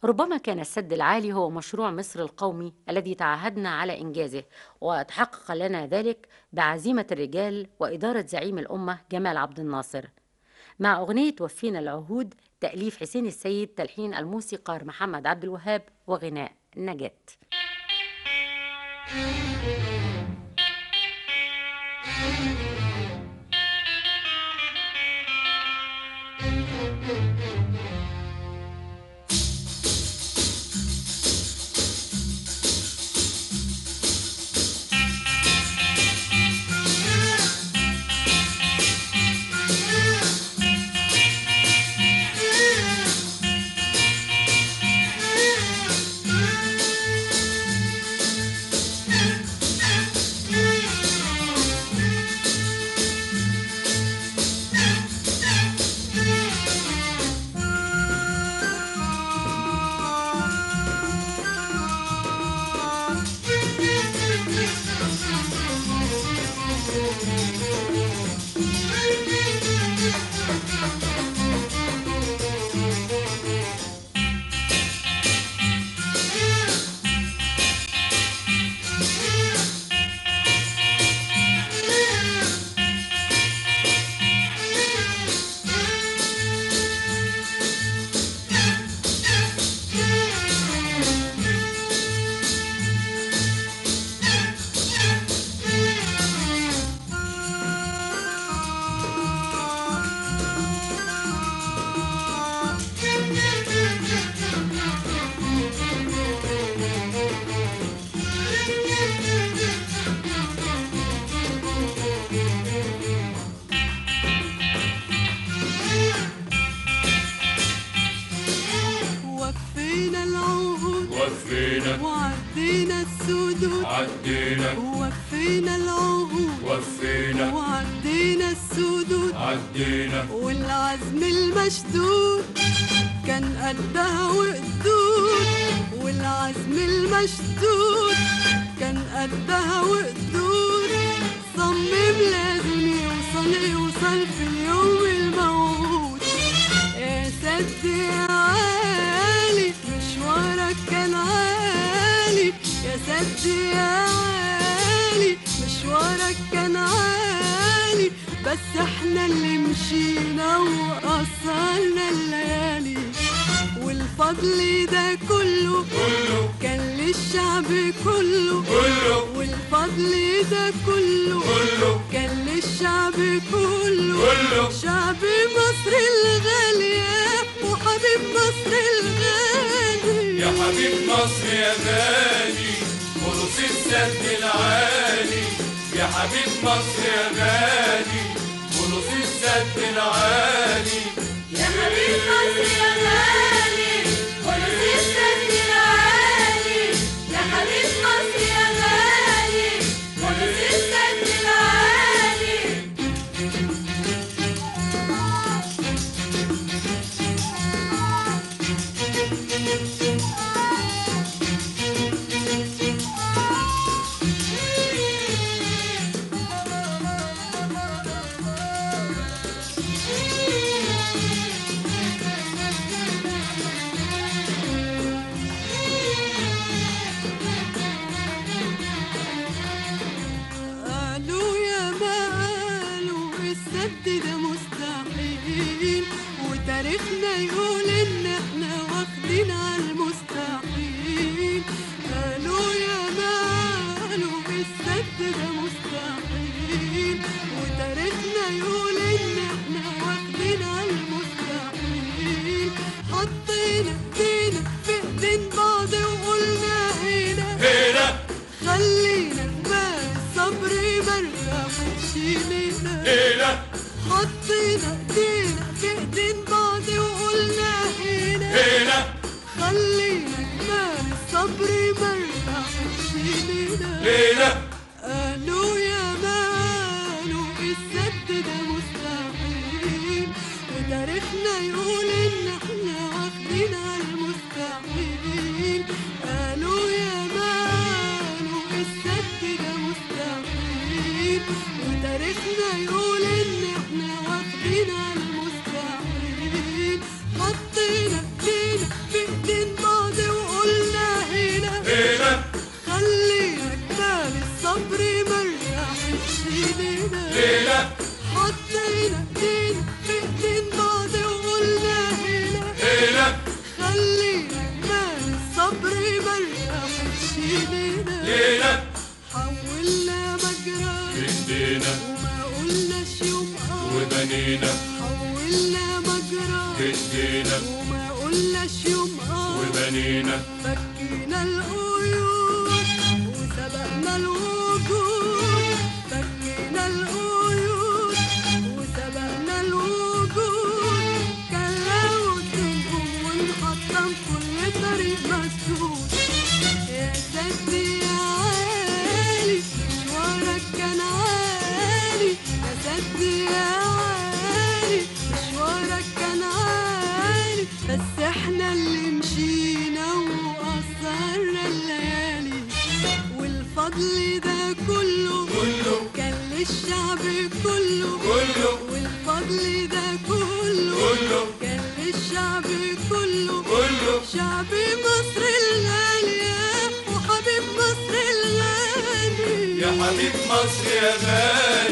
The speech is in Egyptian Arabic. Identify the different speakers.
Speaker 1: ربما كان السد العالي هو مشروع مصر القومي الذي تعهدنا على إنجازه وتحقق لنا ذلك بعزيمة الرجال وإدارة زعيم الأمة جمال عبد الناصر مع أغنية وفينا العهود تأليف حسين السيد تلحين الموسيقار محمد عبد الوهاب وغناء نجاة
Speaker 2: وفينا العهود
Speaker 3: وفينا
Speaker 2: وعدينا السدود
Speaker 3: عدينا
Speaker 2: وفينا العهود
Speaker 3: وفينا
Speaker 2: وعدينا السدود
Speaker 3: عدينا
Speaker 2: والعزم المشدود كان قدها وقدود والعزم المشدود كان قدها وقدود صمم لازم يوصل يوصل في اليوم الموعود يا سد يا عالي مشوارك كان عالي يا سد يا عالي مشوارك كان عالي بس احنا اللي مشينا وقصرنا الليالي والفضل ده كله
Speaker 3: كله
Speaker 2: كان للشعب كله
Speaker 3: كله
Speaker 2: والفضل ده كله
Speaker 3: كله
Speaker 2: كان للشعب كله
Speaker 3: كله
Speaker 2: شعب مصر الغالية وحبيب مصر الغالي
Speaker 3: يا حبيب مصر يا غالي خلص السد العالي يا حبيب مصر يا غالي خلص السد العالي
Speaker 4: يا حبيب مصر يا غالي خلص السد العالي يا حبيب مصر يا غالي خلص السد العالي
Speaker 2: قالوا يا ما قالوا السد ده مستحيل وتاريخنا يقول ان احنا واخدين على المستحيل
Speaker 3: ليلة
Speaker 2: حطينا ايدينا في ايدين بعض وقلنا هنا
Speaker 3: ليلة
Speaker 2: خلينا بال الصبر مريحش لينا
Speaker 3: ليلة
Speaker 2: حولنا مجرى
Speaker 3: بايدينا
Speaker 2: وما قلناش يوم اه
Speaker 3: وبنينا
Speaker 2: حولنا مجرى
Speaker 3: بايدينا
Speaker 2: وما قلناش يوم اه
Speaker 3: وبنينا
Speaker 2: فكينا القيود وسبقنا الوجود فكينا القيود وسبقنا الوجود كان لو تنقم ونحطم كل طريق مسدود يا سيدي يا عالي مشوارك كان عالي يا سيدي يا عالي مشوارك كان عالي بس احنا اللي مشينا وقصرنا الليالي والفضل ده كله
Speaker 3: كله
Speaker 2: كان للشعب كله
Speaker 3: كله
Speaker 2: والفضل ده كله
Speaker 3: كله
Speaker 2: كان للشعب كله
Speaker 3: كله
Speaker 2: شعب مصر الغالية وحبيب مصر الغالي
Speaker 3: يا حبيب مصر يا غالي